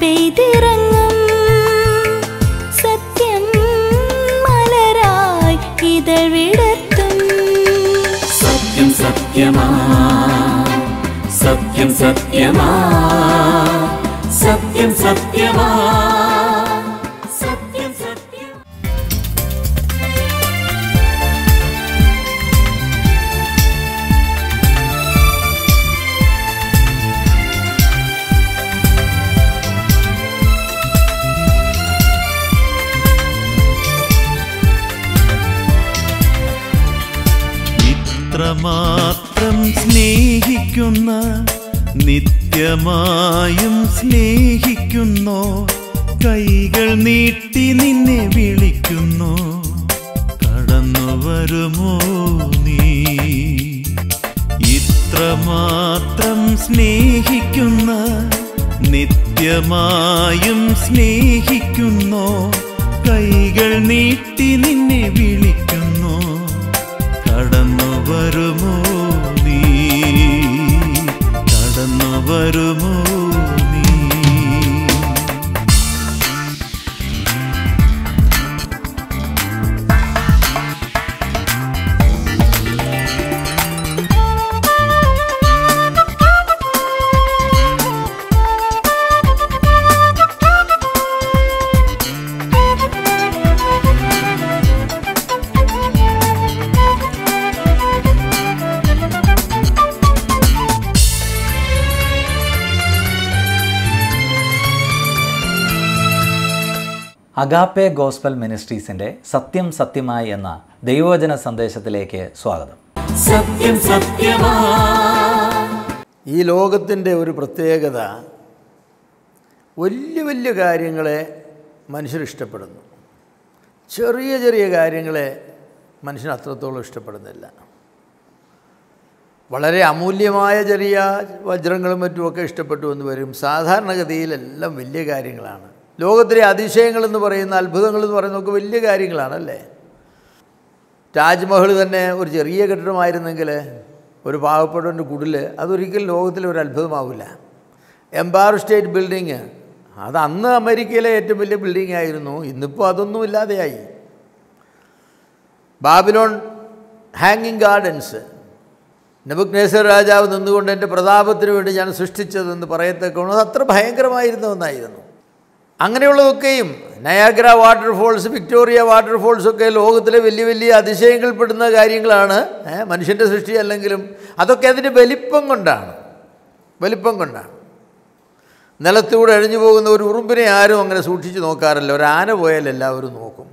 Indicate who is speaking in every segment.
Speaker 1: പെയ്തിറങ്ങും സത്യം മലരായി ഇതൾ വിടർത്തും
Speaker 2: സത്യം സത്യമാ സത്യം സത്യമാ സത്യം സത്യമാ സത്യം സത്യം
Speaker 3: ഇത്രമാത്രം സ്നേഹിക്കുന്ന നിത്യമായും സ്നേഹിക്കുന്നോ കൈകൾ നീട്ടി നിന്നെ വിളിക്കുന്നു കടന്നു വരുമോ നീ ഇത്രമാത്രം സ്നേഹിക്കുന്ന നിത്യമായും സ്നേഹിക്കുന്നോ കൈകൾ നീട്ടി നിന്നെ വിളിക്കുന്നു കടന്നു വരുമോ നീ കടന്നു വരുമോ നീ
Speaker 4: അഗാപ്പെ ഗോസ്ബൽ മിനിസ്ട്രീസിൻ്റെ സത്യം സത്യമായി എന്ന ദൈവവചന സന്ദേശത്തിലേക്ക് സ്വാഗതം
Speaker 2: സത്യം സത്യമാ
Speaker 5: ഈ ലോകത്തിൻ്റെ ഒരു പ്രത്യേകത വലിയ വലിയ കാര്യങ്ങളെ മനുഷ്യർ ഇഷ്ടപ്പെടുന്നു ചെറിയ ചെറിയ കാര്യങ്ങളെ മനുഷ്യൻ അത്രത്തോളം ഇഷ്ടപ്പെടുന്നില്ല വളരെ അമൂല്യമായ ചെറിയ വജ്രങ്ങളും മറ്റുമൊക്കെ ഇഷ്ടപ്പെട്ടു എന്ന് വരും സാധാരണഗതിയിലെല്ലാം വലിയ കാര്യങ്ങളാണ് ലോകത്തിലെ അതിശയങ്ങളെന്ന് പറയുന്ന അത്ഭുതങ്ങളെന്ന് പറയുന്നതൊക്കെ വലിയ കാര്യങ്ങളാണല്ലേ താജ്മഹൽ തന്നെ ഒരു ചെറിയ കെട്ടിടമായിരുന്നെങ്കിൽ ഒരു പാവപ്പെട്ടവൻ്റെ കുടിൽ അതൊരിക്കലും ലോകത്തിലെ ഒരു അത്ഭുതമാവില്ല എംപയർ സ്റ്റേറ്റ് ബിൽഡിങ് അത് അന്ന് അമേരിക്കയിലെ ഏറ്റവും വലിയ ബിൽഡിംഗ് ആയിരുന്നു ഇന്നിപ്പോൾ അതൊന്നും ഇല്ലാതെയായി ബാബിലോൺ ഹാങ്ങിങ് ഗാർഡൻസ് നെബുക്നേസർ രാജാവ് നിന്നുകൊണ്ട് എൻ്റെ പ്രതാപത്തിന് വേണ്ടി ഞാൻ സൃഷ്ടിച്ചതെന്ന് പറയത്തക്കവണ്ണം അത് അത്ര ഭയങ്കരമായിരുന്ന ഒന്നായിരുന്നു അങ്ങനെയുള്ളതൊക്കെയും നയാഗ്ര വാട്ടർഫോൾസ് വിക്ടോറിയ വാട്ടർഫോൾസ് ഒക്കെ ലോകത്തിലെ വലിയ വലിയ അതിശയങ്ങൾപ്പെടുന്ന കാര്യങ്ങളാണ് ഏ, മനുഷ്യൻ്റെ സൃഷ്ടി അല്ലെങ്കിലും അതൊക്കെ അതിൻ്റെ വലിപ്പം കൊണ്ടാണ് വലിപ്പം കൊണ്ടാണ് നിലത്തൂടെ അഴിഞ്ഞു പോകുന്ന ഒരു ഉറുമ്പിനെ ആരും അങ്ങനെ സൂക്ഷിച്ച് നോക്കാറില്ല ഒരു ആന പോയാൽ എല്ലാവരും നോക്കും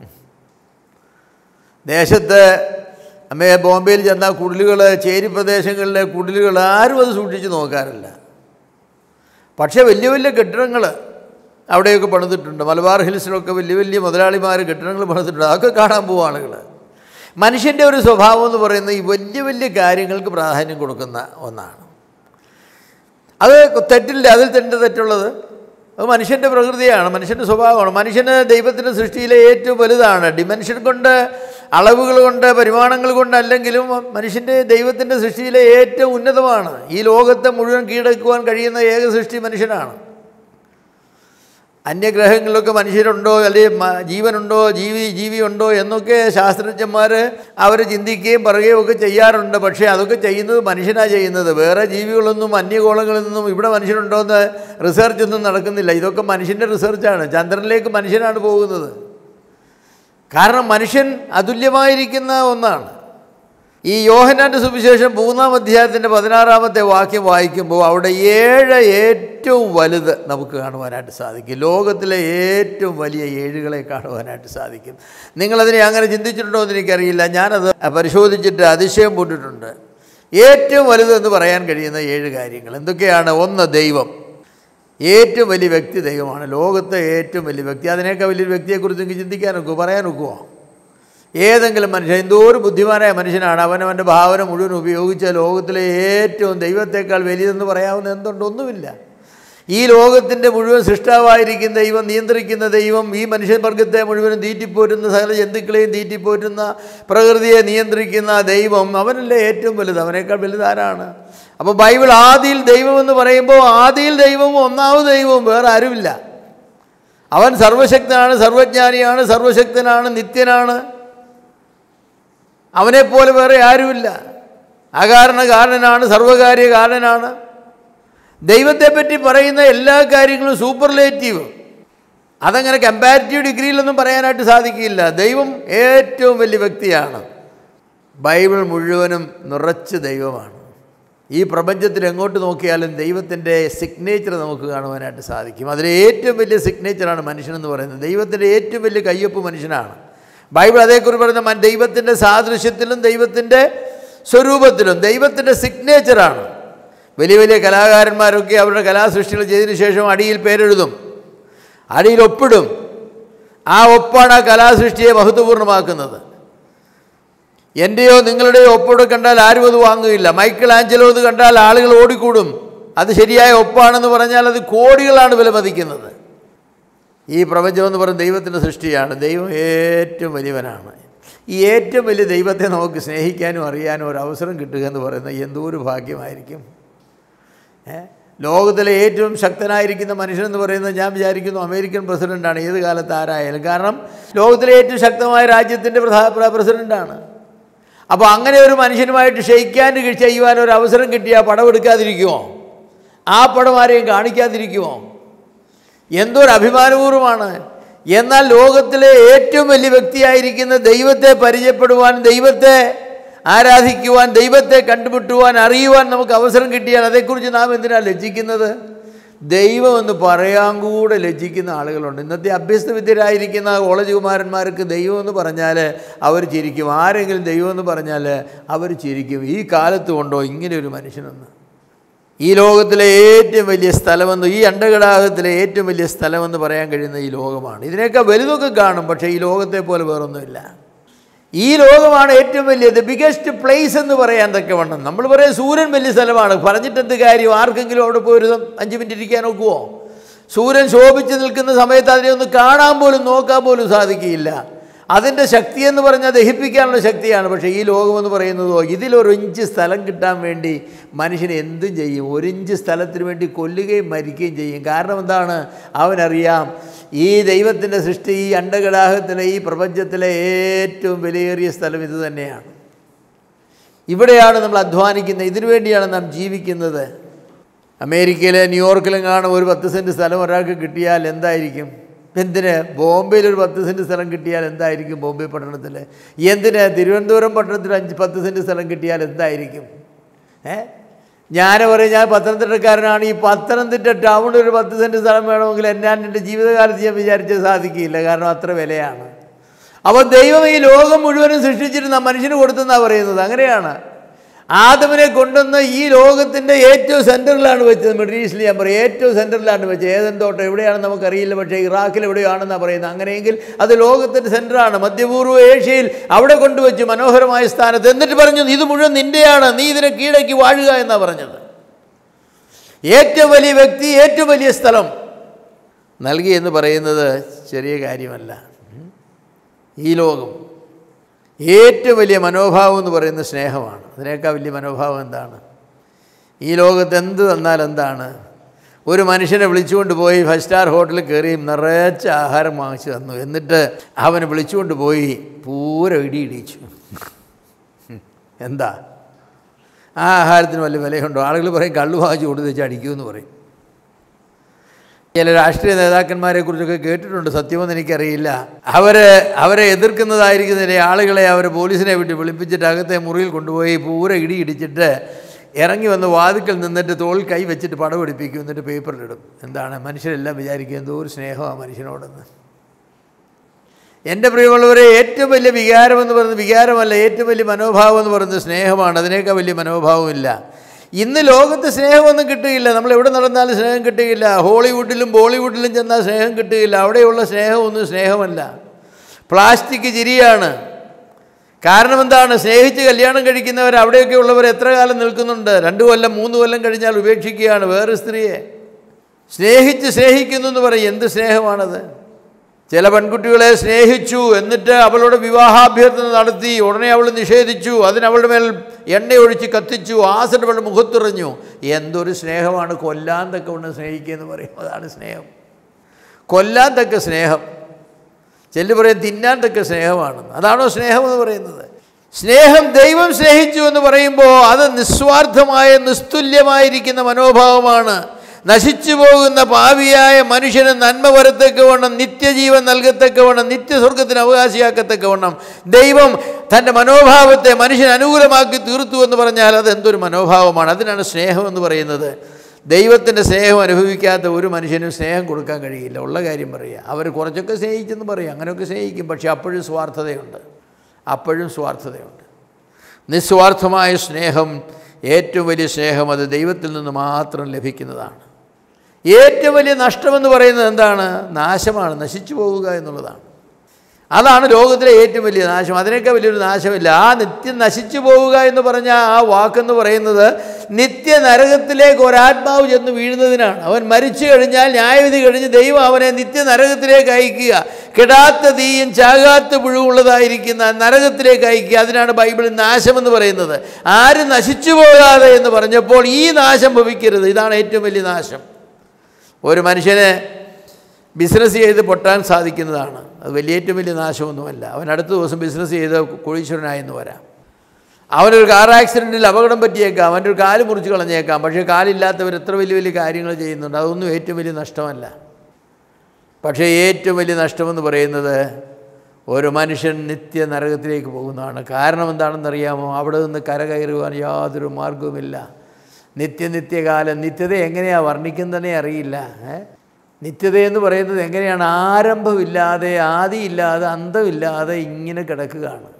Speaker 5: ദേശത്ത് അമ്മയെ ബോംബെയിൽ ചെന്നാൽ കുടിലുകൾ ചേരി പ്രദേശങ്ങളിലെ കുടിലുകൾ ആരും അത് സൂക്ഷിച്ച് നോക്കാറില്ല പക്ഷേ വലിയ വലിയ കെട്ടിടങ്ങൾ അവിടെയൊക്കെ പണിതിട്ടുണ്ട് മലബാർ ഹിൽസിലൊക്കെ വലിയ വലിയ മുതലാളിമാർ കെട്ടിടങ്ങൾ പണിതിട്ടുണ്ട് അതൊക്കെ കാണാൻ പോകും ആളുകൾ മനുഷ്യൻ്റെ ഒരു സ്വഭാവം എന്ന് പറയുന്നത് ഈ വലിയ വലിയ കാര്യങ്ങൾക്ക് പ്രാധാന്യം കൊടുക്കുന്ന ഒന്നാണ് അത് തെറ്റില്ല അതിൽ തന്നെ തെറ്റുള്ളത് അത് മനുഷ്യൻ്റെ പ്രകൃതിയാണ് മനുഷ്യൻ്റെ സ്വഭാവമാണ് മനുഷ്യന് ദൈവത്തിൻ്റെ സൃഷ്ടിയിലെ ഏറ്റവും വലുതാണ് ഡിമെൻഷൻ കൊണ്ട് അളവുകൾ കൊണ്ട് പരിമാണങ്ങൾ കൊണ്ടല്ലെങ്കിലും മനുഷ്യൻ്റെ ദൈവത്തിൻ്റെ സൃഷ്ടിയിലെ ഏറ്റവും ഉന്നതമാണ് ഈ ലോകത്തെ മുഴുവൻ കീഴടക്കുവാൻ കഴിയുന്ന ഏക സൃഷ്ടി മനുഷ്യനാണ് അന്യഗ്രഹങ്ങളിലൊക്കെ മനുഷ്യരുണ്ടോ അല്ലെങ്കിൽ മ- ജീവനുണ്ടോ ജീവി ജീവിയുണ്ടോ എന്നൊക്കെ ശാസ്ത്രജ്ഞന്മാർ അവർ ചിന്തിക്കുകയും പറയുകയും ഒക്കെ ചെയ്യാറുണ്ട് പക്ഷേ അതൊക്കെ ചെയ്യുന്നത് മനുഷ്യനാണ് ചെയ്യുന്നത് വേറെ ജീവികളൊന്നും അന്യഗോളങ്ങളിൽ നിന്നും ഇവിടെ മനുഷ്യരുണ്ടോ എന്ന് റിസർച്ച് ഒന്നും നടക്കുന്നില്ല ഇതൊക്കെ മനുഷ്യൻ്റെ റിസർച്ചാണ് ചന്ദ്രനിലേക്ക് മനുഷ്യനാണ് പോകുന്നത് കാരണം മനുഷ്യൻ അതുല്യമായിരിക്കുന്ന ഒന്നാണ് ഈ യോഹനാൻ്റെ സുവിശേഷം മൂന്നാം അധ്യായത്തിൻ്റെ പതിനാറാമത്തെ വാക്യം വായിക്കുമ്പോൾ അവിടെ ഏഴ് ഏറ്റവും വലുത് നമുക്ക് കാണുവാനായിട്ട് സാധിക്കും ലോകത്തിലെ ഏറ്റവും വലിയ ഏഴുകളെ കാണുവാനായിട്ട് സാധിക്കും നിങ്ങളതിനെ അങ്ങനെ ചിന്തിച്ചിട്ടുണ്ടോ എന്ന് എനിക്കറിയില്ല ഞാനത് പരിശോധിച്ചിട്ട് അതിശയം പൂട്ടിട്ടുണ്ട് ഏറ്റവും വലുത് എന്ന് പറയാൻ കഴിയുന്ന ഏഴ് കാര്യങ്ങൾ എന്തൊക്കെയാണ് ഒന്ന് ദൈവം ഏറ്റവും വലിയ വ്യക്തി ദൈവമാണ് ലോകത്തെ ഏറ്റവും വലിയ വ്യക്തി അതിനേക്കാൾ വലിയൊരു വ്യക്തിയെക്കുറിച്ച് നിങ്ങൾക്ക് ചിന്തിക്കാൻ ഒക്കുമോ പറയാൻ ഒക്കുമോ ഏതെങ്കിലും മനുഷ്യൻ എന്തോ ഒരു ബുദ്ധിമാനായ മനുഷ്യനാണ് അവനവൻ്റെ ഭാവന മുഴുവൻ ഉപയോഗിച്ച ലോകത്തിലെ ഏറ്റവും ദൈവത്തെക്കാൾ വലിയതെന്ന് പറയാവുന്ന എന്തുണ്ട് ഒന്നുമില്ല ഈ ലോകത്തിൻ്റെ മുഴുവൻ സൃഷ്ടാവായിരിക്കുന്ന ദൈവം നിയന്ത്രിക്കുന്ന ദൈവം ഈ മനുഷ്യവർഗത്തെ മുഴുവനും തീറ്റിപ്പോറ്റുന്ന സകല ജന്തുക്കളെയും തീറ്റിപ്പോറ്റുന്ന പ്രകൃതിയെ നിയന്ത്രിക്കുന്ന ദൈവം അവനല്ലേ ഏറ്റവും വലുത് അവനേക്കാൾ വലുതാരാണ് അപ്പോൾ ബൈബിൾ ആദിയിൽ ദൈവം എന്ന് പറയുമ്പോൾ ആദിയിൽ ദൈവവും ഒന്നാമത് ദൈവവും വേറെ ആരുമില്ല അവൻ സർവശക്തനാണ് സർവജ്ഞാനിയാണ് സർവശക്തനാണ് നിത്യനാണ് അവനെപ്പോലെ വേറെ ആരുമില്ല അകാരണ കാരണനാണ് സർവകാര്യ കാരണനാണ് ദൈവത്തെപ്പറ്റി പറയുന്ന എല്ലാ കാര്യങ്ങളും സൂപ്പർലേറ്റീവ് അതങ്ങനെ കമ്പാരിറ്റീവ് ഡിഗ്രിയിലൊന്നും പറയാനായിട്ട് സാധിക്കില്ല ദൈവം ഏറ്റവും വലിയ വ്യക്തിയാണ് ബൈബിൾ മുഴുവനും നിറച്ച് ദൈവമാണ് ഈ പ്രപഞ്ചത്തിൽ എങ്ങോട്ട് നോക്കിയാലും ദൈവത്തിൻ്റെ സിഗ്നേച്ചർ നമുക്ക് കാണുവാനായിട്ട് സാധിക്കും അതിലെ ഏറ്റവും വലിയ സിഗ്നേച്ചറാണ് മനുഷ്യനെന്ന് പറയുന്നത് ദൈവത്തിൻ്റെ ഏറ്റവും വലിയ കയ്യൊപ്പ് മനുഷ്യനാണ് ബൈബിൾ അതേക്കുറിച്ച് പറയുന്ന മ- ദൈവത്തിൻ്റെ സാദൃശ്യത്തിലും ദൈവത്തിൻ്റെ സ്വരൂപത്തിലും ദൈവത്തിൻ്റെ സിഗ്നേച്ചറാണ് വലിയ വലിയ കലാകാരന്മാരൊക്കെ അവരുടെ കലാസൃഷ്ടികൾ ചെയ്തതിനു ശേഷം അടിയിൽ പേരെഴുതും അടിയിൽ ഒപ്പിടും ആ ഒപ്പാണ് ആ കലാസൃഷ്ടിയെ മഹത്വപൂർണ്ണമാക്കുന്നത് എൻ്റെയോ നിങ്ങളുടെയോ ഒപ്പോട് കണ്ടാൽ ആരും അത് വാങ്ങുകയില്ല മൈക്കിൾ ആഞ്ചലോ ഇത് കണ്ടാൽ ആളുകൾ ഓടിക്കൂടും അത് ശരിയായ ഒപ്പാണെന്ന് പറഞ്ഞാൽ അത് കോടികളാണ് വിലമതിക്കുന്നത് ഈ പ്രപഞ്ചം എന്ന് പറയുന്നത് ദൈവത്തിൻ്റെ സൃഷ്ടിയാണ് ദൈവം ഏറ്റവും വലിയവനാണ് ഈ ഏറ്റവും വലിയ ദൈവത്തെ നമുക്ക് സ്നേഹിക്കാനും അറിയാനും ഒരു അവസരം കിട്ടുക എന്ന് പറയുന്നത് എന്തോ ഒരു ഭാഗ്യമായിരിക്കും ഏ? ലോകത്തിലെ ഏറ്റവും ശക്തനായിരിക്കുന്ന മനുഷ്യനെന്ന് പറയുന്നത് ഞാൻ വിചാരിക്കുന്നു അമേരിക്കൻ പ്രസിഡൻ്റാണ് ഏത് കാലത്ത് ആരായാലും കാരണം ലോകത്തിലെ ഏറ്റവും ശക്തമായ രാജ്യത്തിൻ്റെ പ്രധാ പ്രസിഡൻ്റാണ് അപ്പോൾ അങ്ങനെ ഒരു മനുഷ്യനുമായിട്ട് ക്ഷയിക്കാൻ ചെയ്യുവാൻ ഒരു അവസരം കിട്ടിയാൽ പടം എടുക്കാതിരിക്കുമോ ആ പടം ആരെയും കാണിക്കാതിരിക്കുമോ എന്തൊരു അഭിമാനപൂർവ്വമാണ് എന്നാൽ ലോകത്തിലെ ഏറ്റവും വലിയ വ്യക്തിയായിരിക്കുന്ന ദൈവത്തെ പരിചയപ്പെടുവാൻ ദൈവത്തെ ആരാധിക്കുവാൻ ദൈവത്തെ കണ്ടുമുട്ടുവാൻ അറിയുവാൻ നമുക്ക് അവസരം കിട്ടിയാൽ അതേക്കുറിച്ച് നാം എന്തിനാണ് ലജ്ജിക്കുന്നത് ദൈവം എന്ന് പറയാൻ കൂടെ ലജ്ജിക്കുന്ന ആളുകളുണ്ട് ഇന്നത്തെ അഭ്യസ്ത വിദ്യരായിരിക്കുന്ന കോളേജ് കുമാരന്മാർക്ക് ദൈവം എന്ന് പറഞ്ഞാൽ അവർ ചിരിക്കും ആരെങ്കിലും ദൈവം എന്ന് പറഞ്ഞാൽ അവർ ചിരിക്കും ഈ കാലത്ത് കൊണ്ടോ ഇങ്ങനെ ഒരു മനുഷ്യനെന്ന് ഈ ലോകത്തിലെ ഏറ്റവും വലിയ സ്ഥലമെന്ന് ഈ അണ്ടകടാകത്തിലെ ഏറ്റവും വലിയ സ്ഥലമെന്ന് പറയാൻ കഴിയുന്ന ഈ ലോകമാണ് ഇതിനേക്കാൾ വലുതൊക്കെ കാണും പക്ഷേ ഈ ലോകത്തെ പോലെ വേറൊന്നുമില്ല ഈ ലോകമാണ് ഏറ്റവും വലിയ ദ ബിഗസ്റ്റ് പ്ലേസ് എന്ന് പറയാൻ തക്കവണ്ണം നമ്മൾ പറയാം സൂര്യൻ വലിയ സ്ഥലമാണ് പറഞ്ഞിട്ട് എന്ത് കാര്യം ആർക്കെങ്കിലും അവിടെ പോയി ഒരു അഞ്ച് മിനിറ്റ് ഇരിക്കാൻ നോക്കുമോ സൂര്യൻ ശോഭിച്ച് നിൽക്കുന്ന സമയത്ത് അതിനെ ഒന്ന് കാണാൻ പോലും നോക്കാൻ പോലും സാധിക്കുകയില്ല അതിൻ്റെ ശക്തി എന്ന് പറഞ്ഞാൽ ദഹിപ്പിക്കാനുള്ള ശക്തിയാണ് പക്ഷേ ഈ ലോകമെന്ന് പറയുന്നതോ ഇതിലൊരു ഇഞ്ച് സ്ഥലം കിട്ടാൻ വേണ്ടി മനുഷ്യൻ എന്തും ചെയ്യും ഒരു ഇഞ്ച് സ്ഥലത്തിന് വേണ്ടി കൊല്ലുകയും മരിക്കുകയും ചെയ്യും കാരണം എന്താണ് അവനറിയാം ഈ ദൈവത്തിൻ്റെ സൃഷ്ടി ഈ അണ്ടകടാഹത്തിലെ ഈ പ്രപഞ്ചത്തിലെ ഏറ്റവും വിലയേറിയ സ്ഥലം ഇത് തന്നെയാണ് ഇവിടെയാണ് നമ്മൾ അധ്വാനിക്കുന്നത് ഇതിനു വേണ്ടിയാണ് നാം ജീവിക്കുന്നത് അമേരിക്കയിലെ ന്യൂയോർക്കിലും കാണും ഒരു പത്ത് സെൻറ്റ് സ്ഥലം ഒരാൾക്ക് കിട്ടിയാൽ എന്തായിരിക്കും എന്തിന് ബോംബെയിൽ ഒരു പത്ത് സെൻറ്റ് സ്ഥലം കിട്ടിയാൽ എന്തായിരിക്കും ബോംബെ പട്ടണത്തിൽ എന്തിന് തിരുവനന്തപുരം പട്ടണത്തിൽ അഞ്ച് പത്ത് സെൻറ്റ് സ്ഥലം കിട്ടിയാൽ എന്തായിരിക്കും ഏ ഞാൻ പറയും ഞാൻ പത്തനംതിട്ടക്കാരനാണ് ഈ പത്തനംതിട്ട ടൗണിൽ ഒരു പത്ത് സെൻറ്റ് സ്ഥലം വേണമെങ്കിൽ എന്നാൻ എൻ്റെ ജീവിതകാലത്ത് ഞാൻ വിചാരിച്ചത് സാധിക്കില്ല കാരണം അത്ര വിലയാണ് അപ്പോൾ ദൈവം ഈ ലോകം മുഴുവനും സൃഷ്ടിച്ചിരുന്ന മനുഷ്യന് കൊടുത്തെന്നാണ് പറയുന്നത് അങ്ങനെയാണ് ആദമിനെ കൊണ്ടുവന്ന് ഈ ലോകത്തിൻ്റെ ഏറ്റവും സെൻറ്ററിലാണ് വെച്ചത് മിഡിൽ ഈസ്റ്റിൽ ഞാൻ പറയും ഏറ്റവും സെൻറ്ററിലാണ് വെച്ചത് ഏതെൻ തോട്ടം എവിടെയാണെന്ന് നമുക്കറിയില്ല പക്ഷേ ഇറാഖിൽ എവിടെയാണെന്നാണ് പറയുന്നത് അങ്ങനെയെങ്കിൽ അത് ലോകത്തിൻ്റെ സെൻറ്ററാണ് മധ്യപൂർവ്വ ഏഷ്യയിൽ അവിടെ കൊണ്ടുവച്ച് മനോഹരമായ സ്ഥാനത്ത് എന്നിട്ട് പറഞ്ഞു ഇത് മുഴുവൻ നിൻ്റെയാണ് നീ ഇതിനെ കീഴടക്കി വാഴുക എന്നാണ് പറഞ്ഞത് ഏറ്റവും വലിയ വ്യക്തി ഏറ്റവും വലിയ സ്ഥലം നൽകി എന്ന് പറയുന്നത് ചെറിയ കാര്യമല്ല ഈ ലോകം ഏറ്റവും വലിയ മനോഭാവം എന്ന് പറയുന്നത് സ്നേഹമാണ് അതിനേക്കാൾ വലിയ മനോഭാവം എന്താണ് ഈ ലോകത്ത് എന്ത് തന്നാൽ എന്താണ് ഒരു മനുഷ്യനെ വിളിച്ചുകൊണ്ട് പോയി ഫൈവ് സ്റ്റാർ ഹോട്ടലിൽ കയറി നിറച്ച ആഹാരം വാങ്ങിച്ചു തന്നു എന്നിട്ട് അവനെ വിളിച്ചുകൊണ്ട് പോയി പൂര ഇടി ഇടിച്ചു എന്താ ആ ആഹാരത്തിന് വല്ല വിലയുണ്ടോ ആളുകൾ പറയും കള്ളു വാങ്ങിച്ചു കൊടുത്ത് വെച്ച് അടിക്കുമെന്ന് പറയും ചില രാഷ്ട്രീയ നേതാക്കന്മാരെ കുറിച്ചൊക്കെ കേട്ടിട്ടുണ്ട് സത്യമെന്ന് എനിക്കറിയില്ല അവർ അവരെ എതിർക്കുന്നതായിരിക്കുന്ന ചില ആളുകളെ അവർ പോലീസിനെ വിട്ട് വിളിപ്പിച്ചിട്ട് അകത്തെ മുറിയിൽ കൊണ്ടുപോയി പൂര ഇടി ഇടിച്ചിട്ട് ഇറങ്ങി വന്ന് വാതിക്കൽ നിന്നിട്ട് തോളിൽ കൈ വെച്ചിട്ട് പടം പിടിപ്പിക്കും എന്നിട്ട് പേപ്പറിലിടും എന്താണ് മനുഷ്യരെല്ലാം വിചാരിക്കുക എന്തോ ഒരു സ്നേഹമാണ് മനുഷ്യനോടെന്ന് എൻ്റെ പ്രിയമുള്ളവരെ ഏറ്റവും വലിയ വികാരം എന്ന് പറയുന്നത് വികാരമല്ല ഏറ്റവും വലിയ മനോഭാവം എന്ന് പറയുന്നത് സ്നേഹമാണ് അതിനേക്കാൾ വലിയ മനോഭാവമില്ല ഇന്ന് ലോകത്ത് സ്നേഹമൊന്നും കിട്ടുകയില്ല നമ്മൾ എവിടെ നടന്നാലും സ്നേഹം കിട്ടുകയില്ല ഹോളിവുഡിലും ബോളിവുഡിലും ചെന്നാൽ സ്നേഹം കിട്ടുകയില്ല അവിടെയുള്ള സ്നേഹമൊന്നും സ്നേഹമല്ല പ്ലാസ്റ്റിക് ചിരിയാണ് കാരണം എന്താണ് സ്നേഹിച്ച് കല്യാണം കഴിക്കുന്നവർ അവിടെയൊക്കെ ഉള്ളവർ എത്ര കാലം നിൽക്കുന്നുണ്ട് രണ്ട് കൊല്ലം മൂന്ന് കൊല്ലം കഴിഞ്ഞാൽ ഉപേക്ഷിക്കുകയാണ് വേറെ സ്ത്രീയെ സ്നേഹിച്ച് സ്നേഹിക്കുന്നു എന്ന് പറയും എന്ത് സ്നേഹമാണത് ചില പെൺകുട്ടികളെ സ്നേഹിച്ചു എന്നിട്ട് അവളുടെ വിവാഹാഭ്യർത്ഥന നടത്തി ഉടനെ അവൾ നിഷേധിച്ചു അതിന് അവളുടെ മേൽ എണ്ണയൊഴിച്ച് കത്തിച്ചു ആസിഡ് അവളുടെ മുഖത്തെറിഞ്ഞു എന്തൊരു സ്നേഹമാണ് കൊല്ലാൻ തക്കവണ്ണം സ്നേഹിക്കുക എന്ന് പറയും അതാണ് സ്നേഹം കൊല്ലാൻ തക്ക സ്നേഹം ചെല്ലു പറയും തിന്നാൻ തക്ക സ്നേഹമാണ് അതാണോ സ്നേഹം എന്ന് പറയുന്നത് സ്നേഹം ദൈവം സ്നേഹിച്ചു എന്ന് പറയുമ്പോൾ അത് നിസ്വാർത്ഥമായ നിസ്തുല്യമായിരിക്കുന്ന മനോഭാവമാണ് നശിച്ചു പോകുന്ന പാവിയായ മനുഷ്യന് നന്മ വരത്തക്കവണ്ണം നിത്യജീവൻ നൽകത്തക്കവണ്ണം നിത്യസ്വർഗത്തിന് അവകാശിയാക്കത്തക്കവണ്ണം ദൈവം തൻ്റെ മനോഭാവത്തെ മനുഷ്യൻ അനുകൂലമാക്കി തീർത്തു എന്ന് പറഞ്ഞാൽ അത് എന്തൊരു മനോഭാവമാണ് അതിനാണ് സ്നേഹം എന്ന് പറയുന്നത് ദൈവത്തിൻ്റെ സ്നേഹം അനുഭവിക്കാത്ത ഒരു മനുഷ്യനും സ്നേഹം കൊടുക്കാൻ കഴിയില്ല ഉള്ള കാര്യം പറയുക അവർ കുറച്ചൊക്കെ സ്നേഹിച്ചെന്ന് പറയും അങ്ങനെയൊക്കെ സ്നേഹിക്കും പക്ഷേ അപ്പോഴും സ്വാർത്ഥതയുണ്ട് അപ്പോഴും സ്വാർത്ഥതയുണ്ട് നിസ്വാർത്ഥമായ സ്നേഹം ഏറ്റവും വലിയ സ്നേഹം അത് ദൈവത്തിൽ നിന്ന് മാത്രം ലഭിക്കുന്നതാണ് ഏറ്റവും വലിയ നഷ്ടമെന്ന് പറയുന്നത് എന്താണ് നാശമാണ് നശിച്ചു പോവുക എന്നുള്ളതാണ് അതാണ് ലോകത്തിലെ ഏറ്റവും വലിയ നാശം അതിനേക്കാൾ വലിയൊരു നാശമില്ല ആ നിത്യം നശിച്ചു പോവുക എന്ന് പറഞ്ഞ ആ വാക്കെന്ന് പറയുന്നത് നിത്യ നരകത്തിലേക്ക് ഒരാത്മാവ് ചെന്ന് വീഴുന്നതിനാണ് അവൻ മരിച്ചു കഴിഞ്ഞാൽ ന്യായവിധി കഴിഞ്ഞ് ദൈവം അവനെ നിത്യ നരകത്തിലേക്ക് അയക്കുക കെടാത്ത തീയും ചാകാത്ത പുഴുവുള്ളതായിരിക്കുന്ന നരകത്തിലേക്ക് അയക്കുക അതിനാണ് ബൈബിളിൽ നാശമെന്ന് പറയുന്നത് ആരും നശിച്ചു പോകാതെ എന്ന് പറഞ്ഞപ്പോൾ ഈ നാശം ഭവിക്കരുത് ഇതാണ് ഏറ്റവും വലിയ നാശം ഒരു മനുഷ്യന് ബിസിനസ് ചെയ്ത് പൊട്ടാൻ സാധിക്കുന്നതാണ് അത് വലിയ ഏറ്റവും വലിയ നാശമൊന്നുമല്ല അവൻ അടുത്ത ദിവസം ബിസിനസ് ചെയ്ത് കോടീശ്വരനായെന്ന് വരാം അവനൊരു കാർ ആക്സിഡൻറ്റിൽ അപകടം പറ്റിയേക്കാം അവൻ്റെ ഒരു കാല് മുറിച്ച് കളഞ്ഞേക്കാം പക്ഷേ കാലില്ലാത്തവർ എത്ര വലിയ വലിയ കാര്യങ്ങൾ ചെയ്യുന്നുണ്ട് അതൊന്നും ഏറ്റവും വലിയ നഷ്ടമല്ല പക്ഷേ ഏറ്റവും വലിയ നഷ്ടമെന്ന് പറയുന്നത് ഒരു മനുഷ്യൻ നിത്യ നരകത്തിലേക്ക് പോകുന്നതാണ് കാരണം എന്താണെന്നറിയാമോ അവിടെ നിന്ന് കരകയറുവാൻ യാതൊരു മാർഗവുമില്ല നിത്യനിത്യകാലം നിത്യത എങ്ങനെയാണ് വർണ്ണിക്കുന്നതന്നെ അറിയില്ല ഏ? നിത്യത എന്ന് പറയുന്നത് എങ്ങനെയാണ് ആരംഭമില്ലാതെ ആദിയില്ലാതെ അന്തമില്ലാതെ ഇങ്ങനെ കിടക്കുകയാണ്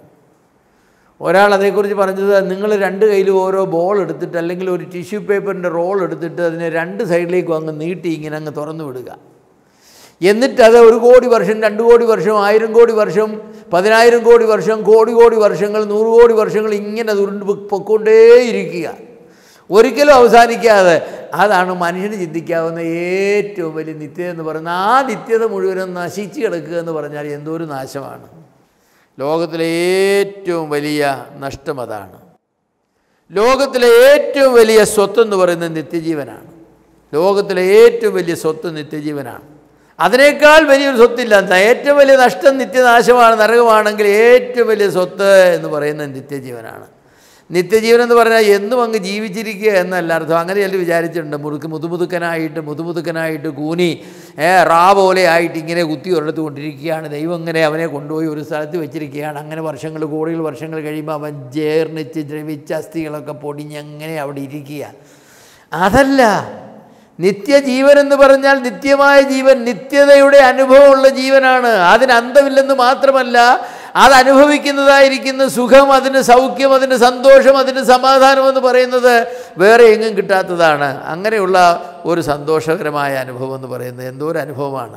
Speaker 5: ഒരാൾ അതേക്കുറിച്ച് പറഞ്ഞത് നിങ്ങൾ രണ്ട് കയ്യിലും ഓരോ ബോൾ എടുത്തിട്ട് അല്ലെങ്കിൽ ഒരു ടിഷ്യൂ പേപ്പറിൻ്റെ റോൾ എടുത്തിട്ട് അതിനെ രണ്ട് സൈഡിലേക്കും അങ്ങ് നീട്ടി ഇങ്ങനെ അങ്ങ് തുറന്നു വിടുക എന്നിട്ട് അത് ഒരു കോടി വർഷം രണ്ട് കോടി വർഷം ആയിരം കോടി വർഷം പതിനായിരം കോടി വർഷം കോടി കോടി വർഷങ്ങൾ നൂറ് കോടി വർഷങ്ങൾ ഇങ്ങനെ ഉരുണ്ട് പൊ- പൊക്കോണ്ടേയിരിക്കുക ഒരിക്കലും അവസാനിക്കാതെ അതാണ് മനുഷ്യന് ചിന്തിക്കാവുന്ന ഏറ്റവും വലിയ നിത്യത എന്ന് പറയുന്നത് ആ നിത്യത മുഴുവനും നശിച്ച് കിടക്കുക എന്ന് പറഞ്ഞാൽ എന്തോ ഒരു നാശമാണ് ലോകത്തിലെ ഏറ്റവും വലിയ നഷ്ടം അതാണ് ലോകത്തിലെ ഏറ്റവും വലിയ സ്വത്ത് എന്ന് പറയുന്നത് നിത്യജീവനാണ് ലോകത്തിലെ ഏറ്റവും വലിയ സ്വത്ത് നിത്യജീവനാണ് അതിനേക്കാൾ വലിയൊരു സ്വത്തില്ല എന്താ ഏറ്റവും വലിയ നഷ്ടം നിത്യനാശമാണ് നരകമാണെങ്കിൽ ഏറ്റവും വലിയ സ്വത്ത് എന്ന് പറയുന്നത് നിത്യജീവനാണ് നിത്യജീവൻ എന്ന് പറഞ്ഞാൽ എന്നും അങ്ങ് ജീവിച്ചിരിക്കുക എന്നല്ല അർത്ഥം അങ്ങനെ ചിലർ വിചാരിച്ചിട്ടുണ്ട് മുറുക്ക് മുതുമുതുക്കനായിട്ട് മുതുമുതുക്കനായിട്ട് കൂനി ഏ, റാ പോലെ ആയിട്ട് ഇങ്ങനെ കുത്തി ഒരിടത്ത് കൊണ്ടിരിക്കുകയാണ് ദൈവം ഇങ്ങനെ അവനെ കൊണ്ടുപോയി ഒരു സ്ഥലത്ത് വെച്ചിരിക്കുകയാണ് അങ്ങനെ വർഷങ്ങൾ കോടികൾ വർഷങ്ങൾ കഴിയുമ്പോൾ അവൻ ചേർന്നിച്ച് ദ്രവിച്ച അസ്ഥികളൊക്കെ പൊടിഞ്ഞങ്ങനെ അവിടെ ഇരിക്കുക അതല്ല നിത്യജീവൻ എന്ന് പറഞ്ഞാൽ നിത്യമായ ജീവൻ നിത്യതയുടെ അനുഭവമുള്ള ജീവനാണ് അതിന് അന്തമില്ലെന്ന് മാത്രമല്ല അത് അനുഭവിക്കുന്നതായിരിക്കുന്ന സുഖം അതിന് സൗഖ്യം അതിന് സന്തോഷം അതിന് സമാധാനം എന്ന് പറയുന്നത് വേറെ എങ്ങും കിട്ടാത്തതാണ് അങ്ങനെയുള്ള ഒരു സന്തോഷകരമായ അനുഭവം എന്ന് പറയുന്നത് എന്തോ ഒരു അനുഭവമാണ്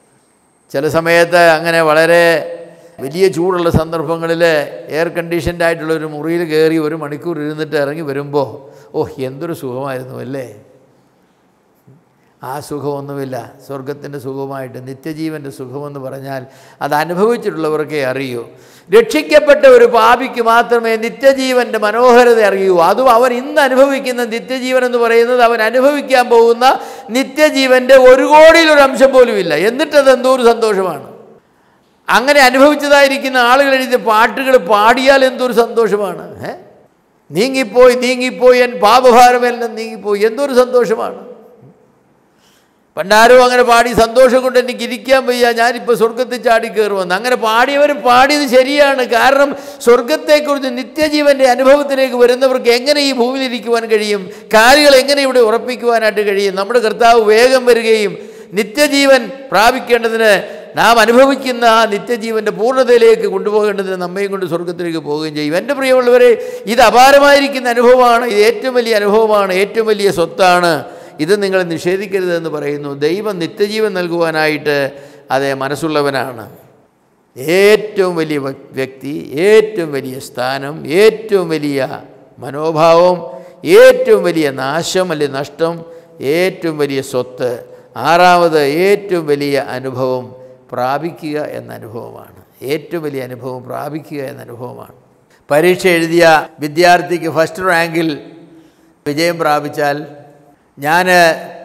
Speaker 5: ചില സമയത്ത് അങ്ങനെ വളരെ വലിയ ചൂടുള്ള സന്ദർഭങ്ങളിൽ എയർ കണ്ടീഷൻഡ് ആയിട്ടുള്ള ഒരു മുറിയിൽ കയറി ഒരു മണിക്കൂർ ഇരുന്നിട്ട് ഇറങ്ങി വരുമ്പോൾ ഓ എന്തൊരു സുഖമായിരുന്നു അല്ലേ ആ സുഖമൊന്നുമില്ല സ്വർഗത്തിൻ്റെ സുഖമായിട്ട് നിത്യജീവൻ്റെ സുഖമെന്ന് പറഞ്ഞാൽ അത് അനുഭവിച്ചിട്ടുള്ളവർക്കേ അറിയൂ രക്ഷിക്കപ്പെട്ട ഒരു പാപിക്ക് മാത്രമേ നിത്യജീവൻ്റെ മനോഹരത അറിയൂ അതും അവൻ ഇന്ന് അനുഭവിക്കുന്ന നിത്യജീവൻ എന്ന് പറയുന്നത് അവൻ അനുഭവിക്കാൻ പോകുന്ന നിത്യജീവൻ്റെ ഒരു കോടിയിലൊരു അംശം പോലും ഇല്ല എന്നിട്ടത് എന്തോ ഒരു സന്തോഷമാണ് അങ്ങനെ അനുഭവിച്ചതായിരിക്കുന്ന ആളുകൾ എഴുതിയ പാട്ടുകൾ പാടിയാൽ എന്തൊരു സന്തോഷമാണ് ഏ നീങ്ങിപ്പോയി നീങ്ങിപ്പോയി എൻ പാപഭാരമെല്ലാം നീങ്ങിപ്പോയി എന്തൊരു സന്തോഷമാണ് പണ്ടാരോ അങ്ങനെ പാടി സന്തോഷം കൊണ്ട് എനിക്ക് ഇരിക്കാൻ വയ്യ ഞാനിപ്പോൾ സ്വർഗത്തിൽ ചാടി കയറുമെന്ന് അങ്ങനെ പാടിയവർ പാടിയത് ശരിയാണ് കാരണം സ്വർഗത്തെക്കുറിച്ച് നിത്യജീവൻ്റെ അനുഭവത്തിലേക്ക് വരുന്നവർക്ക് എങ്ങനെ ഈ ഭൂമിയിൽ ഇരിക്കുവാൻ കഴിയും കാര്യങ്ങൾ എങ്ങനെ ഇവിടെ ഉറപ്പിക്കുവാനായിട്ട് കഴിയും നമ്മുടെ കർത്താവ് വേഗം വരികയും നിത്യജീവൻ പ്രാപിക്കേണ്ടതിന് നാം അനുഭവിക്കുന്ന ആ നിത്യജീവൻ്റെ പൂർണ്ണതയിലേക്ക് കൊണ്ടുപോകേണ്ടതിന് നമ്മയും കൊണ്ട് സ്വർഗത്തിലേക്ക് പോവുകയും ചെയ്യും എൻ്റെ പ്രിയമുള്ളവരെ ഇത് അപാരമായിരിക്കുന്ന അനുഭവമാണ് ഇത് ഏറ്റവും വലിയ അനുഭവമാണ് ഏറ്റവും വലിയ സ്വത്താണ് ഇത് നിങ്ങൾ നിഷേധിക്കരുതെന്ന് പറയുന്നു ദൈവം നിത്യജീവൻ നൽകുവാനായിട്ട് അതേ മനസ്സുള്ളവനാണ് ഏറ്റവും വലിയ വ്യക്- വ്യക്തി ഏറ്റവും വലിയ സ്ഥാനം ഏറ്റവും വലിയ മനോഭാവം ഏറ്റവും വലിയ നാശം അല്ലെങ്കിൽ നഷ്ടം ഏറ്റവും വലിയ സ്വത്ത് ആറാമത് ഏറ്റവും വലിയ അനുഭവം പ്രാപിക്കുക എന്ന അനുഭവമാണ് ഏറ്റവും വലിയ അനുഭവം പ്രാപിക്കുക എന്ന അനുഭവമാണ് പരീക്ഷ എഴുതിയ വിദ്യാർത്ഥിക്ക് ഫസ്റ്റ് റാങ്കിൽ വിജയം പ്രാപിച്ചാൽ ഞാൻ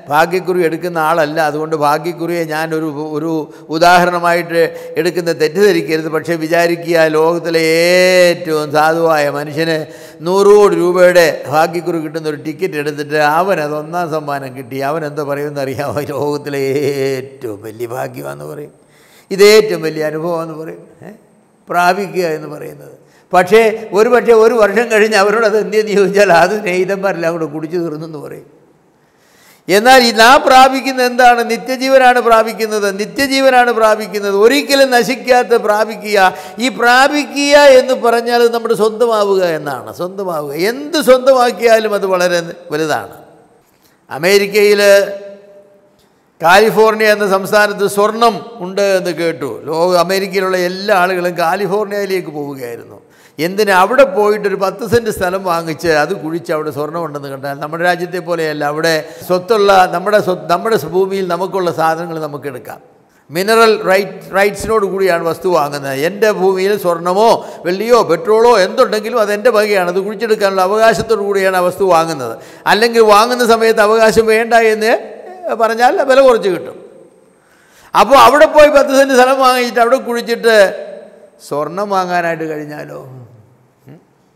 Speaker 5: ഭാഗ്യക്കുറി എടുക്കുന്ന ആളല്ല അതുകൊണ്ട് ഭാഗ്യക്കുറിയെ ഞാനൊരു ഒരു ഉദാഹരണമായിട്ട് എടുക്കുന്ന തെറ്റിദ്ധരിക്കരുത് പക്ഷേ വിചാരിക്കുക ലോകത്തിലെ ഏറ്റവും സാധുവായ മനുഷ്യന് നൂറ് കോടി രൂപയുടെ ഭാഗ്യക്കുറി കിട്ടുന്ന ഒരു ടിക്കറ്റ് എടുത്തിട്ട് അവൻ അത് ഒന്നാം സമ്മാനം കിട്ടി അവൻ എന്താ പറയുമെന്ന് അറിയാമോ ലോകത്തിലെ ഏറ്റവും വലിയ ഭാഗ്യമാണെന്ന് പറയും ഇതേറ്റവും വലിയ അനുഭവമെന്ന് പറയും ഏ? പ്രാപിക്കുക എന്ന് പറയുന്നത് പക്ഷേ ഒരു പക്ഷേ ഒരു വർഷം കഴിഞ്ഞ് അവരോട് അത് എന്തെന്ന് ചോദിച്ചാൽ അത് സ്നേഹിതന്മാരെല്ലാം കൂടെ കുടിച്ചു തീർന്നെന്ന് പറയും എന്നാൽ ഈ നാം പ്രാപിക്കുന്ന എന്താണ് നിത്യജീവനാണ് പ്രാപിക്കുന്നത് നിത്യജീവനാണ് പ്രാപിക്കുന്നത് ഒരിക്കലും നശിക്കാത്ത പ്രാപിക്കുക ഈ പ്രാപിക്കുക എന്ന് പറഞ്ഞാൽ അത് നമ്മുടെ സ്വന്തമാവുക എന്നാണ് സ്വന്തമാവുക എന്ത് സ്വന്തമാക്കിയാലും അത് വളരെ വലുതാണ് അമേരിക്കയിൽ കാലിഫോർണിയ എന്ന സംസ്ഥാനത്ത് സ്വർണം ഉണ്ട് എന്ന് കേട്ടു ലോക അമേരിക്കയിലുള്ള എല്ലാ ആളുകളും കാലിഫോർണിയയിലേക്ക് പോവുകയായിരുന്നു എന്തിന് അവിടെ പോയിട്ടൊരു പത്ത് സെൻറ്റ് സ്ഥലം വാങ്ങിച്ച് അത് കുഴിച്ച് അവിടെ സ്വർണ്ണമുണ്ടെന്ന് കണ്ടാൽ നമ്മുടെ രാജ്യത്തെ പോലെയല്ല അവിടെ സ്വത്തുള്ള നമ്മുടെ സ്വത്ത് നമ്മുടെ ഭൂമിയിൽ നമുക്കുള്ള സാധനങ്ങൾ നമുക്ക് എടുക്കാം മിനറൽ റൈറ്റ് റൈറ്റ്സിനോട് കൂടിയാണ് വസ്തു വാങ്ങുന്നത് എൻ്റെ ഭൂമിയിൽ സ്വർണ്ണമോ വെള്ളിയോ പെട്രോളോ എന്തുണ്ടെങ്കിലും അത് എൻ്റെ വകയാണ് അത് കുഴിച്ചെടുക്കാനുള്ള അവകാശത്തോടു കൂടിയാണ് ആ വസ്തു വാങ്ങുന്നത് അല്ലെങ്കിൽ വാങ്ങുന്ന സമയത്ത് അവകാശം വേണ്ട എന്ന് പറഞ്ഞാൽ വില കുറച്ച് കിട്ടും അപ്പോൾ അവിടെ പോയി പത്ത് സെൻറ്റ് സ്ഥലം വാങ്ങിയിട്ട് അവിടെ കുഴിച്ചിട്ട് സ്വർണം വാങ്ങാനായിട്ട് കഴിഞ്ഞാലോ ഉം?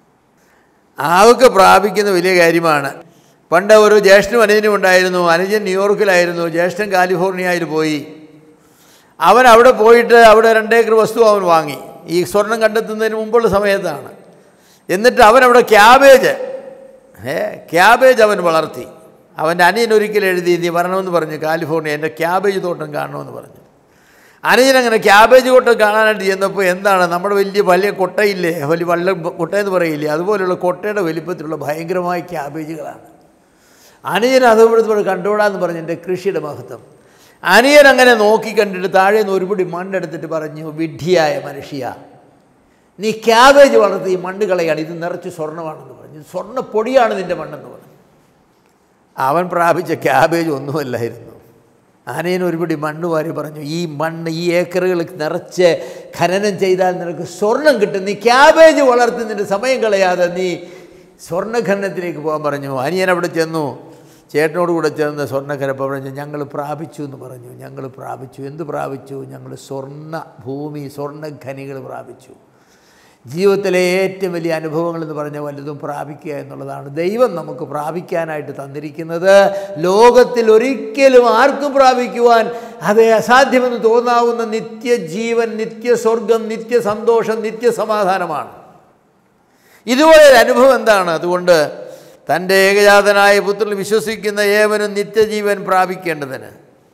Speaker 5: അതൊക്കെ പ്രാപിക്കുന്ന വലിയ കാര്യമാണ് പണ്ട് ഒരു ജ്യേഷ്ഠനും അനുജനും ഉണ്ടായിരുന്നു അനുജൻ ന്യൂയോർക്കിലായിരുന്നു ജ്യേഷ്ഠൻ കാലിഫോർണിയയിൽ പോയി അവൻ അവിടെ പോയിട്ട് അവിടെ രണ്ടേക്കർ വസ്തു അവൻ വാങ്ങി ഈ സ്വർണം കണ്ടെത്തുന്നതിന് മുമ്പുള്ള സമയത്താണ് എന്നിട്ട് അവൻ അവിടെ ക്യാബേജ് ഏ ക്യാബേജ് അവൻ വളർത്തി അവൻ്റെ അനിയൻ ഒരിക്കൽ എഴുതി നീ വരണമെന്ന് പറഞ്ഞു കാലിഫോർണിയ എൻ്റെ ക്യാബേജ് തോട്ടം കാണണമെന്ന് പറഞ്ഞു അനുജൻ അങ്ങനെ ക്യാബേജ് തോട്ടം കാണാനായിട്ട് ചെന്നപ്പോൾ എന്താണ് നമ്മുടെ വലിയ വലിയ കൊട്ടയില്ലേ വലിയ വള്ള കൊട്ടയെന്ന് പറയില്ലേ അതുപോലെയുള്ള കൊട്ടയുടെ വലിപ്പത്തിലുള്ള ഭയങ്കരമായ ക്യാബേജുകളാണ് അനുജൻ അതുപോലെ കണ്ടുകൂടാന്ന് പറഞ്ഞു എൻ്റെ കൃഷിയുടെ മഹത്വം അനിയൻ അങ്ങനെ നോക്കി കണ്ടിട്ട് താഴെ നിന്ന് ഒരുപിടി മണ്ണെടുത്തിട്ട് പറഞ്ഞു വിഡ്ഢിയായ മനുഷ്യ നീ ക്യാബേജ് വളർത്തി ഈ മണ്ണ് കളയാണ് ഇത് നിറച്ച് സ്വർണ്ണമാണെന്ന് പറഞ്ഞു ഇത് സ്വർണ്ണ പൊടിയാണ് നിൻ്റെ മണ്ണെന്ന് പറഞ്ഞു അവൻ പ്രാപിച്ച ക്യാബേജ് ഒന്നുമല്ലായിരുന്നു ആനയൻ ഒരുപിടി മണ്ണ് വാരി പറഞ്ഞു ഈ മണ്ണ് ഈ ഏക്കറുകൾ നിറച്ച് ഖനനം ചെയ്താൽ നിനക്ക് സ്വർണം കിട്ടും നീ ക്യാബേജ് വളർത്തി നിൻ്റെ സമയം കളയാതെ നീ സ്വർണ്ണഖനനത്തിലേക്ക് പോകാൻ പറഞ്ഞു അനിയൻ അവിടെ ചെന്നു ചേട്ടനോട് കൂടെ ചേർന്ന് സ്വർണ്ണഖനപ്പം പറഞ്ഞു ഞങ്ങൾ പ്രാപിച്ചു എന്ന് പറഞ്ഞു ഞങ്ങൾ പ്രാപിച്ചു എന്ത് പ്രാപിച്ചു ഞങ്ങൾ സ്വർണ്ണ ഭൂമി സ്വർണ്ണഖനികൾ പ്രാപിച്ചു ജീവിതത്തിലെ ഏറ്റവും വലിയ അനുഭവങ്ങൾ എന്ന് പറഞ്ഞാൽ വലുതും പ്രാപിക്കുക എന്നുള്ളതാണ് ദൈവം നമുക്ക് പ്രാപിക്കാനായിട്ട് തന്നിരിക്കുന്നത് ലോകത്തിൽ ഒരിക്കലും ആർക്കും പ്രാപിക്കുവാൻ അത് അസാധ്യമെന്ന് തോന്നാവുന്ന നിത്യജീവൻ നിത്യസ്വർഗം നിത്യസന്തോഷം നിത്യസമാധാനമാണ് ഇതുപോലെ ഒരു അനുഭവം എന്താണ് അതുകൊണ്ട് തൻ്റെ ഏകജാതനായ പുത്രനിൽ വിശ്വസിക്കുന്ന ഏവനും നിത്യജീവൻ പ്രാപിക്കേണ്ടതിന്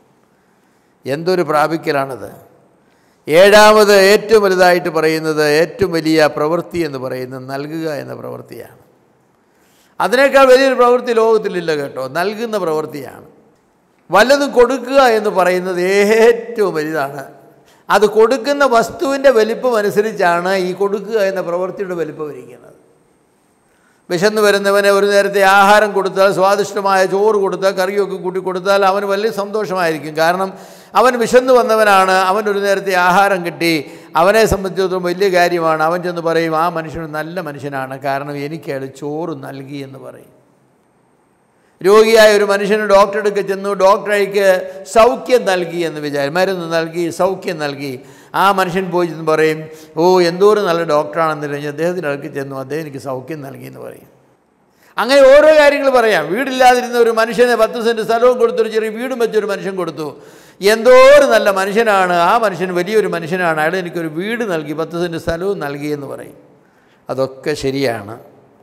Speaker 5: എന്തൊരു പ്രാപിക്കലാണത് ഏഴാമത് ഏറ്റവും വലുതായിട്ട് പറയുന്നത് ഏറ്റവും വലിയ പ്രവൃത്തി എന്ന് പറയുന്നത് നൽകുക എന്ന പ്രവൃത്തിയാണ് അതിനേക്കാൾ വലിയൊരു പ്രവൃത്തി ലോകത്തിലില്ല കേട്ടോ നൽകുന്ന പ്രവൃത്തിയാണ് വല്ലതും കൊടുക്കുക എന്ന് പറയുന്നത് ഏറ്റവും വലുതാണ് അത് കൊടുക്കുന്ന വസ്തുവിൻ്റെ വലിപ്പം അനുസരിച്ചാണ് ഈ കൊടുക്കുക എന്ന പ്രവൃത്തിയുടെ വലിപ്പം ഇരിക്കുന്നത് വിശന്ന് വരുന്നവന് ഒരു നേരത്തെ ആഹാരം കൊടുത്താൽ സ്വാദിഷ്ടമായ ചോറ് കൊടുത്താൽ കറിയൊക്കെ കൂട്ടി കൊടുത്താൽ അവന് വലിയ സന്തോഷമായിരിക്കും കാരണം അവൻ വിശന്ന് വന്നവനാണ് അവൻ ഒരു നേരത്തെ ആഹാരം കിട്ടി അവനെ സംബന്ധിച്ചിടത്തോളം വലിയ കാര്യമാണ് അവൻ ചെന്ന് പറയും ആ മനുഷ്യൻ നല്ല മനുഷ്യനാണ് കാരണം എനിക്ക് അയാൾ ചോറ് നൽകി എന്ന് പറയും രോഗിയായ ഒരു മനുഷ്യന് ഡോക്ടറെ അടുക്കെ ചെന്നു ഡോക്ടർ അയക്ക് സൗഖ്യം നൽകി എന്ന് വിചാരിച്ചു മരുന്ന് നൽകി സൗഖ്യം നൽകി ആ മനുഷ്യൻ പോയി ചെന്ന് പറയും ഓ എന്തോരം നല്ല ഡോക്ടറാണെന്ന് കഴിഞ്ഞ് അദ്ദേഹത്തിൻ്റെ അടുക്ക് ചെന്നു അദ്ദേഹം എനിക്ക് സൗഖ്യം നൽകി എന്ന് പറയും അങ്ങനെ ഓരോ കാര്യങ്ങൾ പറയാം വീടില്ലാതിരുന്ന ഒരു മനുഷ്യനെ പത്ത് സെൻറ്റ് സ്ഥലവും കൊടുത്തൊരു ചെറിയ വീടും വെച്ചൊരു മനുഷ്യൻ കൊടുത്തു എന്തോ ഒരു നല്ല മനുഷ്യനാണ് ആ മനുഷ്യൻ വലിയൊരു മനുഷ്യനാണ് അയാൾ എനിക്കൊരു വീട് നൽകി പത്ത് സെൻറ്റ് സ്ഥലവും നൽകി എന്ന് പറയും അതൊക്കെ ശരിയാണ്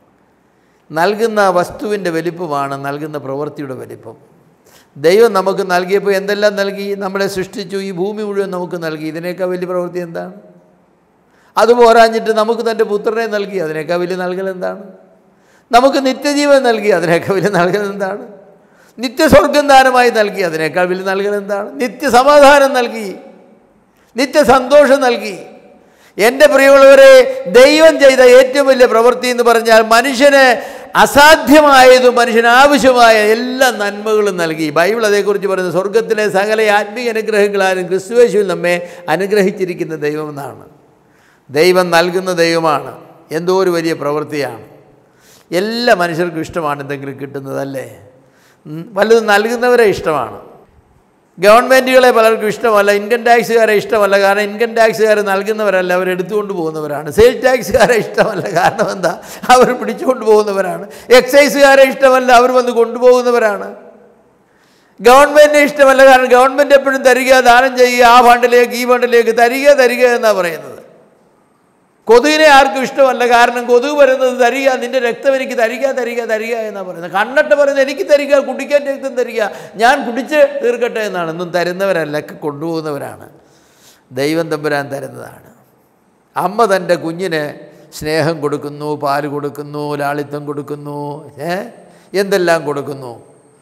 Speaker 5: നൽകുന്ന വസ്തുവിൻ്റെ വലിപ്പമാണ് നൽകുന്ന പ്രവൃത്തിയുടെ വലിപ്പം ദൈവം നമുക്ക് നൽകിയപ്പോൾ എന്തെല്ലാം നൽകി നമ്മളെ സൃഷ്ടിച്ചു ഈ ഭൂമി മുഴുവൻ നമുക്ക് നൽകി ഇതിനേക്കാൾ വലിയ പ്രവൃത്തി എന്താണ് അത് പോരാഞ്ഞിട്ട് നമുക്ക് തൻ്റെ പുത്രനെ നൽകി അതിനേക്കാൾ വലിയ നൽകൽ എന്താണ് നമുക്ക് നിത്യജീവൻ നൽകി അതിനേക്കാൾ വലിയ നൽകൽ എന്താണ് നിത്യസ്വർഗം ദാനമായി നൽകി അതിനേക്കാൾ വലിയ നൽകൽ എന്താണ് നിത്യസമാധാനം നൽകി നിത്യസന്തോഷം നൽകി എൻ്റെ പ്രിയമുള്ളവരെ ദൈവം ചെയ്ത ഏറ്റവും വലിയ പ്രവൃത്തി എന്ന് പറഞ്ഞാൽ മനുഷ്യന് അസാധ്യമായതും മനുഷ്യന് ആവശ്യമായ എല്ലാ നന്മകളും നൽകി ബൈബിൾ അതേക്കുറിച്ച് പറയുന്നത് സ്വർഗത്തിലെ സകല ആത്മീയ അനുഗ്രഹങ്ങളാലും ക്രിസ്തുവേശുവിൽ നമ്മെ അനുഗ്രഹിച്ചിരിക്കുന്ന ദൈവമെന്നാണ് ദൈവം നൽകുന്ന ദൈവമാണ് എന്തോ ഒരു വലിയ പ്രവൃത്തിയാണ് എല്ലാ മനുഷ്യർക്കും ഇഷ്ടമാണ് എന്തെങ്കിലും കിട്ടുന്നതല്ലേ ഉം, വല്ലതും നൽകുന്നവരെ ഇഷ്ടമാണ് ഗവൺമെൻറ്റുകളെ പലർക്കും ഇഷ്ടമല്ല ഇൻകം ടാക്സുകാരെ ഇഷ്ടമല്ല കാരണം ഇൻകം ടാക്സുകാർ നൽകുന്നവരല്ല അവർ എടുത്തുകൊണ്ട് പോകുന്നവരാണ് സെയിൽ ടാക്സുകാരെ ഇഷ്ടമല്ല കാരണം എന്താ അവർ പിടിച്ചുകൊണ്ട് പോകുന്നവരാണ് എക്സൈസുകാരെ ഇഷ്ടമല്ല അവർ വന്ന് കൊണ്ടുപോകുന്നവരാണ് ഗവൺമെൻറ്റിനെ ഇഷ്ടമല്ല കാരണം ഗവൺമെൻറ് എപ്പോഴും തരിക ദാനം ചെയ്യുക ആ ഫണ്ടിലേക്ക് ഈ ഫണ്ടിലേക്ക് തരിക തരിക എന്നാണ് പറയുന്നത് കൊതുകിനെ ആർക്കും ഇഷ്ടമല്ല കാരണം കൊതുക് വരുന്നത് തരിക നിന്റെ രക്തം എനിക്ക് തരിക തരിക തരിക എന്നാണ് പറയുന്നത് കണ്ണട്ട് പറയുന്നത് എനിക്ക് തരിക കുടിക്കാൻ രക്തം തരിക ഞാൻ കുടിച്ച് തീർക്കട്ടെ എന്നാണ് ഒന്നും തരുന്നവരല്ല ഒക്കെ കൊണ്ടുപോകുന്നവരാണ് ദൈവം തമ്പുരാൻ തരുന്നതാണ് അമ്മ തൻ്റെ കുഞ്ഞിന് സ്നേഹം കൊടുക്കുന്നു പാല് കൊടുക്കുന്നു ലാളിത്വം കൊടുക്കുന്നു ഏ എന്തെല്ലാം കൊടുക്കുന്നു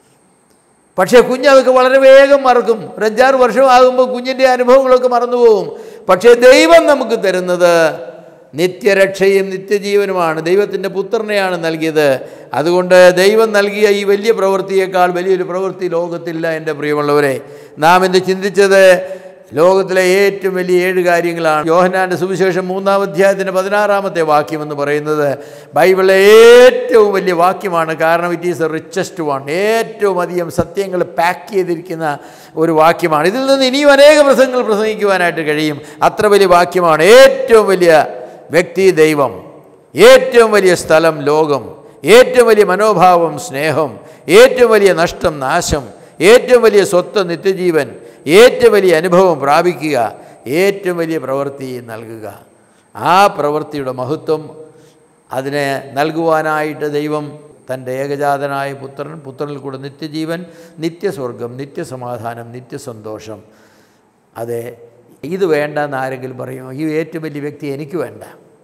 Speaker 5: പക്ഷേ കുഞ്ഞ് അതൊക്കെ വളരെ വേഗം മറക്കും ഒരു അഞ്ചാറ് വർഷമാകുമ്പോൾ കുഞ്ഞിൻ്റെ അനുഭവങ്ങളൊക്കെ മറന്നുപോകും പക്ഷേ ദൈവം നമുക്ക് തരുന്നത് നിത്യരക്ഷയും നിത്യജീവനുമാണ് ദൈവത്തിൻ്റെ പുത്രനെയാണ് നൽകിയത് അതുകൊണ്ട് ദൈവം നൽകിയ ഈ വലിയ പ്രവൃത്തിയേക്കാൾ വലിയൊരു പ്രവൃത്തി ലോകത്തില്ല എൻ്റെ പ്രിയമുള്ളവരെ നാം ഇന്ന് ചിന്തിച്ചത് ലോകത്തിലെ ഏറ്റവും വലിയ ഏഴ് കാര്യങ്ങളാണ് യോഹനാൻ്റെ സുവിശേഷം മൂന്നാം അധ്യായത്തിൻ്റെ പതിനാറാമത്തെ വാക്യം എന്ന് പറയുന്നത് ബൈബിളിലെ ഏറ്റവും വലിയ വാക്യമാണ് കാരണം it is a richest one ഏറ്റവും അധികം സത്യങ്ങൾ പാക്ക് ചെയ്തിരിക്കുന്ന ഒരു വാക്യമാണ് ഇതിൽ നിന്ന് ഇനിയും അനേക പ്രസംഗങ്ങൾ പ്രസംഗിക്കുവാനായിട്ട് കഴിയും അത്ര വലിയ വാക്യമാണ് ഏറ്റവും വലിയ വ്യക്തി ദൈവം ഏറ്റവും വലിയ സ്ഥലം ലോകം ഏറ്റവും വലിയ മനോഭാവം സ്നേഹം ഏറ്റവും വലിയ നഷ്ടം നാശം ഏറ്റവും വലിയ സ്വത്ത് നിത്യജീവൻ ഏറ്റവും വലിയ അനുഭവം പ്രാപിക്കുക ഏറ്റവും വലിയ പ്രവൃത്തി നൽകുക ആ പ്രവൃത്തിയുടെ മഹത്വം അതിനെ നൽകുവാനായിട്ട് ദൈവം തൻ്റെ ഏകജാതനായ പുത്രൻ പുത്രനിൽ കൂടെ നിത്യജീവൻ നിത്യസ്വർഗം നിത്യസമാധാനം നിത്യസന്തോഷം അതെ ഇത് വേണ്ട എന്ന് ആരെങ്കിലും പറയുമോ ഈ ഏറ്റവും വലിയ വ്യക്തി എനിക്ക് വേണ്ട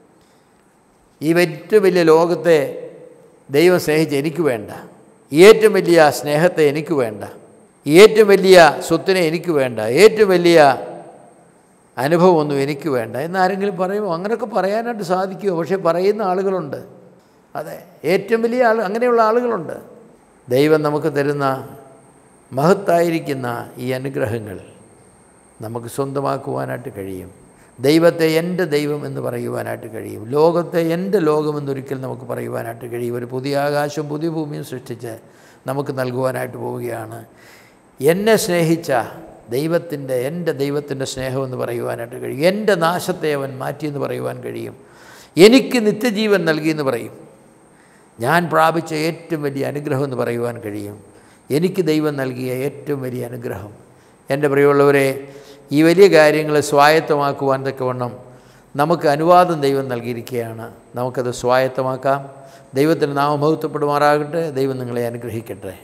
Speaker 5: ഈ ഏറ്റവും വലിയ ലോകത്തെ ദൈവം സ്നേഹിച്ച് എനിക്ക് വേണ്ട ഈ ഏറ്റവും വലിയ സ്നേഹത്തെ എനിക്ക് വേണ്ട ഈ ഏറ്റവും വലിയ സ്വത്തിനെ എനിക്ക് വേണ്ട ഏറ്റവും വലിയ അനുഭവമൊന്നും എനിക്ക് വേണ്ട എന്നാരെങ്കിലും പറയുമോ അങ്ങനെയൊക്കെ പറയാനായിട്ട് സാധിക്കുമോ പക്ഷേ പറയുന്ന ആളുകളുണ്ട് അതെ ഏറ്റവും വലിയ ആൾ അങ്ങനെയുള്ള ആളുകളുണ്ട് ദൈവം നമുക്ക് തരുന്ന മഹത്തായിരിക്കുന്ന ഈ അനുഗ്രഹങ്ങൾ നമുക്ക് സ്വന്തമാക്കുവാനായിട്ട് കഴിയും ദൈവത്തെ എൻ്റെ ദൈവം എന്ന് പറയുവാനായിട്ട് കഴിയും ലോകത്തെ എൻ്റെ ലോകം എന്നൊരിക്കൽ നമുക്ക് പറയുവാനായിട്ട് കഴിയും ഒരു പുതിയ ആകാശവും പുതിയ ഭൂമിയും സൃഷ്ടിച്ച് നമുക്ക് നൽകുവാനായിട്ട് പോവുകയാണ് എന്നെ സ്നേഹിച്ച ദൈവത്തിൻ്റെ എൻ്റെ ദൈവത്തിൻ്റെ സ്നേഹമെന്ന് പറയുവാനായിട്ട് കഴിയും എൻ്റെ നാശത്തെ അവൻ മാറ്റിയെന്ന് പറയുവാൻ കഴിയും എനിക്ക് നിത്യജീവൻ നൽകിയെന്ന് പറയും ഞാൻ പ്രാപിച്ച ഏറ്റവും വലിയ അനുഗ്രഹം എന്ന് പറയുവാൻ കഴിയും എനിക്ക് ദൈവം നൽകിയ ഏറ്റവും വലിയ അനുഗ്രഹം എൻ്റെ പ്രിയമുള്ളവരെ ഈ വലിയ കാര്യങ്ങൾ സ്വായത്തമാക്കുവാൻ തക്കവണ്ണം നമുക്ക് അനുവാദം ദൈവം നൽകിയിരിക്കുകയാണ് നമുക്കത് സ്വായത്തമാക്കാം ദൈവത്തിന് നാമമഹത്വപ്പെടുമാറാകട്ടെ ദൈവം നിങ്ങളെ അനുഗ്രഹിക്കട്ടെ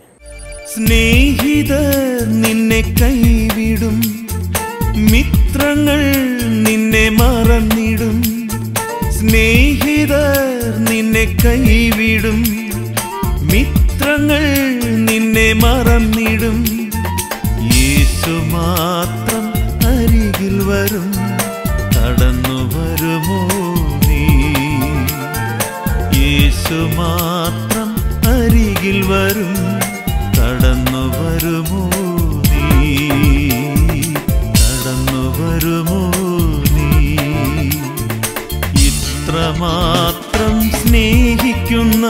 Speaker 3: സ്നേഹിതർ നിന്നെ കൈവിടും മിത്രങ്ങൾ നിന്നെ മറന്നിടും സ്നേഹിതർ നിന്നെ കൈവിടും മിത്രങ്ങൾ നിന്നെ മറന്നിടും യേശു മാത്രം അരികിൽ വരും കടന്നു വരുമോ നീ യേശു മാത്രം അരികിൽ വരും കടന്നു വരുമോ നീ കടന്നു വരുമോ നീ ഇത്രമാത്രം സ്നേഹിക്കുന്ന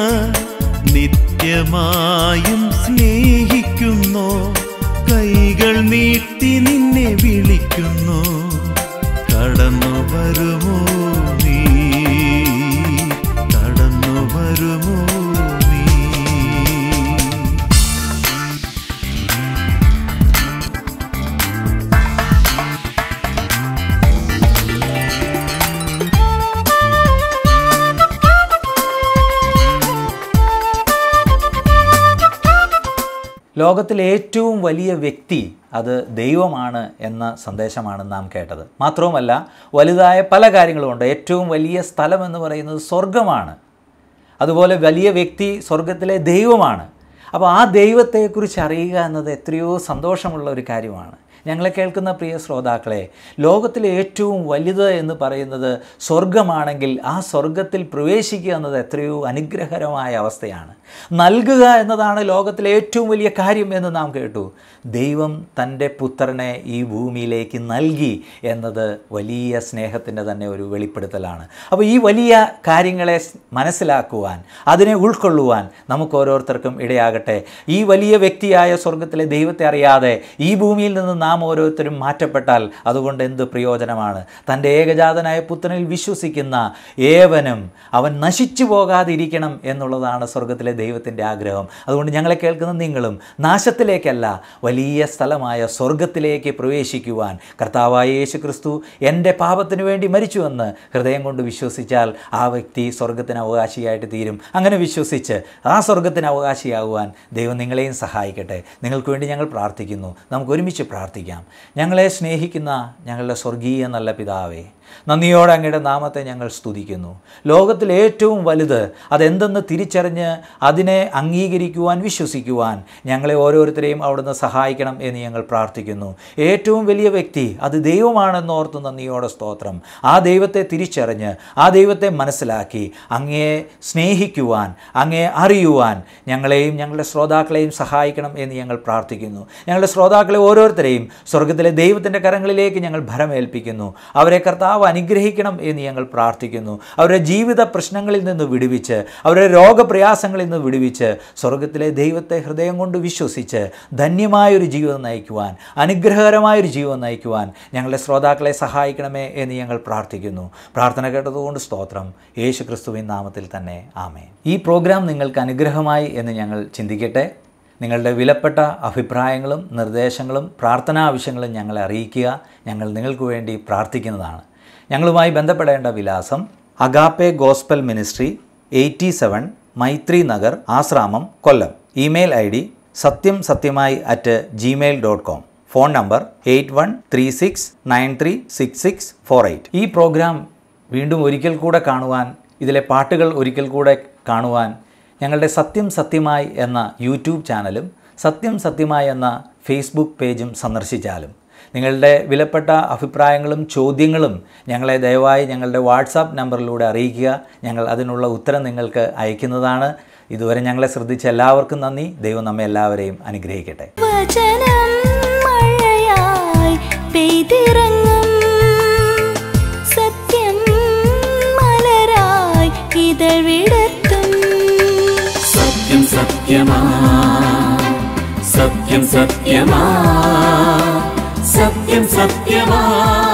Speaker 3: നിത്യമായും സ്നേഹിക്കുന്നു കൈകൾ നീട്ടി നിന്നെ വിളിക്കുന്നു കടന്നു വരുമോ നീ കടന്നു വരുമോ നീ
Speaker 4: ലോകത്തിലെ ഏറ്റവും വലിയ വ്യക്തി അത് ദൈവമാണ് എന്ന സന്ദേശമാണ് നാം കേട്ടത് മാത്രവുമല്ല വലുതായ പല കാര്യങ്ങളുമുണ്ട് ഏറ്റവും വലിയ സ്ഥലം എന്ന് പറയുന്നത് സ്വർഗമാണ് അതുപോലെ വലിയ വ്യക്തി സ്വർഗത്തിലെ ദൈവമാണ് അപ്പോൾ ആ ദൈവത്തെക്കുറിച്ച് അറിയുക എന്നത് എത്രയോ സന്തോഷമുള്ള ഒരു കാര്യമാണ് ഞങ്ങളെ കേൾക്കുന്ന പ്രിയ ശ്രോതാക്കളെ ലോകത്തിലെ ഏറ്റവും വലുത് എന്ന് പറയുന്നത് സ്വർഗമാണെങ്കിൽ ആ സ്വർഗത്തിൽ പ്രവേശിക്കുക എന്നത് എത്രയോ അനുഗ്രഹകരമായ അവസ്ഥയാണ് നൽകുക എന്നതാണ് ലോകത്തിലെ ഏറ്റവും വലിയ കാര്യം എന്ന് നാം കേട്ടു ദൈവം തൻ്റെ പുത്രനെ ഈ ഭൂമിയിലേക്ക് നൽകി എന്നത് വലിയ സ്നേഹത്തിൻ്റെ തന്നെ ഒരു വെളിപ്പെടുത്തലാണ് അപ്പോൾ ഈ വലിയ കാര്യങ്ങളെ സ് മനസ്സിലാക്കുവാൻ അതിനെ ഉൾക്കൊള്ളുവാൻ നമുക്ക് ഓരോരുത്തർക്കും ഇടയാകട്ടെ ഈ വലിയ വ്യക്തിയായ സ്വർഗത്തിലെ ദൈവത്തെ അറിയാതെ ഈ ഭൂമിയിൽ നിന്ന് നാം ഓരോരുത്തരും മാറ്റപ്പെട്ടാൽ അതുകൊണ്ട് എന്ത് പ്രയോജനമാണ് തൻ്റെ ഏകജാതനായ പുത്രനിൽ വിശ്വസിക്കുന്ന ഏവനും അവൻ നശിച്ചു പോകാതിരിക്കണം എന്നുള്ളതാണ് സ്വർഗത്തിലെ ദൈവത്തിൻ്റെ ആഗ്രഹം അതുകൊണ്ട് ഞങ്ങളെ കേൾക്കുന്ന നിങ്ങളും നാശത്തിലേക്കല്ല വലിയ സ്ഥലമായ സ്വർഗത്തിലേക്ക് പ്രവേശിക്കുവാൻ കർത്താവായ യേശു ക്രിസ്തു എൻ്റെ പാപത്തിന് വേണ്ടി മരിച്ചുവെന്ന് ഹൃദയം കൊണ്ട് വിശ്വസിച്ചാൽ ആ വ്യക്തി സ്വർഗത്തിന് അവകാശിയായിട്ട് തീരും അങ്ങനെ വിശ്വസിച്ച് ആ സ്വർഗത്തിന് അവകാശിയാകുവാൻ ദൈവം നിങ്ങളെയും സഹായിക്കട്ടെ നിങ്ങൾക്ക് വേണ്ടി ഞങ്ങൾ പ്രാർത്ഥിക്കുന്നു നമുക്ക് ഒരുമിച്ച് പ്രാർത്ഥിക്കാം ഞങ്ങളെ സ്നേഹിക്കുന്ന ഞങ്ങളുടെ സ്വർഗീയ നല്ല പിതാവേ നന്ദിയോടെ അങ്ങയുടെ നാമത്തെ ഞങ്ങൾ സ്തുതിക്കുന്നു ലോകത്തിൽ ഏറ്റവും വലുത് അതെന്തെന്ന് തിരിച്ചറിഞ്ഞ് അതിനെ അംഗീകരിക്കുവാൻ വിശ്വസിക്കുവാൻ ഞങ്ങളെ ഓരോരുത്തരെയും അവിടുന്ന് സഹായിക്കണം എന്ന് ഞങ്ങൾ പ്രാർത്ഥിക്കുന്നു ഏറ്റവും വലിയ വ്യക്തി അത് ദൈവമാണെന്ന് ഓർത്ത് നന്ദിയോടെ സ്തോത്രം ആ ദൈവത്തെ തിരിച്ചറിഞ്ഞ് ആ ദൈവത്തെ മനസ്സിലാക്കി അങ്ങയെ സ്നേഹിക്കുവാൻ അങ്ങയെ അറിയുവാൻ ഞങ്ങളെയും ഞങ്ങളുടെ ശ്രോതാക്കളെയും സഹായിക്കണം എന്ന് ഞങ്ങൾ പ്രാർത്ഥിക്കുന്നു ഞങ്ങളുടെ ശ്രോതാക്കളെ ഓരോരുത്തരെയും സ്വർഗത്തിലെ ദൈവത്തിൻ്റെ കരങ്ങളിലേക്ക് ഞങ്ങൾ ഭരമേൽപ്പിക്കുന്നു അവരെ കർത്താവ് അനുഗ്രഹിക്കണം എന്ന് ഞങ്ങൾ പ്രാർത്ഥിക്കുന്നു അവരുടെ ജീവിത പ്രശ്നങ്ങളിൽ നിന്ന് വിടുവിച്ച് അവരുടെ രോഗപ്രയാസങ്ങളിൽ നിന്ന് വിടുവിച്ച് സ്വർഗത്തിലെ ദൈവത്തെ ഹൃദയം കൊണ്ട് വിശ്വസിച്ച് ധന്യമായൊരു ജീവിതം നയിക്കുവാൻ അനുഗ്രഹകരമായൊരു ജീവിതം നയിക്കുവാൻ ഞങ്ങളുടെ ശ്രോതാക്കളെ സഹായിക്കണമേ എന്ന് ഞങ്ങൾ പ്രാർത്ഥിക്കുന്നു പ്രാർത്ഥന കേട്ടതുകൊണ്ട് സ്തോത്രം യേശു ക്രിസ്തുവിൻ നാമത്തിൽ തന്നെ ആമേ ഈ പ്രോഗ്രാം നിങ്ങൾക്ക് അനുഗ്രഹമായി എന്ന് ഞങ്ങൾ ചിന്തിക്കട്ടെ നിങ്ങളുടെ വിലപ്പെട്ട അഭിപ്രായങ്ങളും നിർദ്ദേശങ്ങളും പ്രാർത്ഥനാ ആവശ്യങ്ങളും ഞങ്ങളെ അറിയിക്കുക ഞങ്ങൾ നിങ്ങൾക്ക് വേണ്ടി പ്രാർത്ഥിക്കുന്നതാണ് ഞങ്ങളുമായി ബന്ധപ്പെടേണ്ട വിലാസം Agape gospel ministry eighty seven Maithri Nagar Asramam Kollam email I D സത്യം സത്യമായി at Gmail dot com phone number eight one three six nine three six six four eight ഈ പ്രോഗ്രാം വീണ്ടും ഒരിക്കൽ കൂടെ കാണുവാൻ ഇതിലെ പാട്ടുകൾ ഒരിക്കൽ കൂടെ കാണുവാൻ ഞങ്ങളുടെ സത്യം സത്യമായി എന്ന യൂട്യൂബ് ചാനലും സത്യം സത്യമായി എന്ന ഫേസ്ബുക്ക് പേജും സന്ദർശിച്ചാലും നിങ്ങളുടെ വിലപ്പെട്ട അഭിപ്രായങ്ങളും ചോദ്യങ്ങളും ഞങ്ങളെ ദയവായി ഞങ്ങളുടെ വാട്സാപ്പ് നമ്പറിലൂടെ അറിയിക്കുക ഞങ്ങൾ അതിനുള്ള ഉത്തരം നിങ്ങൾക്ക് അയക്കുന്നതാണ് ഇതുവരെ ഞങ്ങളെ ശ്രദ്ധിച്ച എല്ലാവർക്കും നന്ദി ദൈവം നമ്മെ എല്ലാവരെയും അനുഗ്രഹിക്കട്ടെ
Speaker 1: വചനം മഴയായി പെയ്തിറങ്ങും സത്യം മലരായി ഇതൾ വിടർത്തും
Speaker 2: സത്യം സത്യമാ സത്യം സത്യമാ സത്യം സത്യമാ